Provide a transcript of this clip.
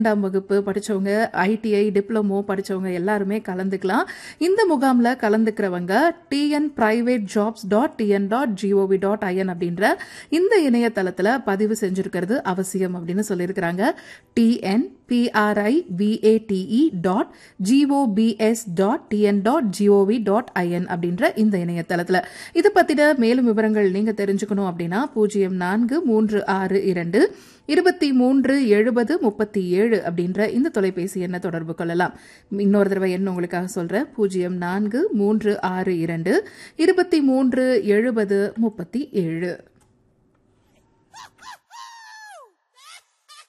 இரண்டாம் வகுப்பு படிச்சவங்க ஐடிஐ டிப்ளமோ படிச்சவங்க எல்லாருமே கலந்துக்கலாம் இந்த முகாம்ல கலந்துக்கிறவங்க T N private jobs dot T N dot G O V dot I N அப்படின்ற இந்த இணையதளத்துல பதிவு செஞ்சிருக்கிறது அவசியம் அப்படின்னு சொல்லியிருக்கிறாங்க T N P R I V A T E dot G O B S dot T N dot G O V dot I N அப்படின்ற இந்த இணையதளத்துல இது பத்தின மேலும் விவரங்கள் நீங்க தெரிஞ்சுக்கணும் அப்படின்னா பூஜ்ஜியம் நான்கு மூன்று ஆறு இரண்டு இருபத்தி மூன்று எழுபது முப்பத்தி ஏழு அப்படின்ற இந்த தொலைபேசி எண்ணை தொடர்பு கொள்ளலாம் இன்னொரு தடவை எண் உங்களுக்காக சொல்றேன் பூஜ்ஜியம் நான்கு மூன்று ஆறு இரண்டு இருபத்தி மூன்று எழுபது முப்பத்தி ஏழு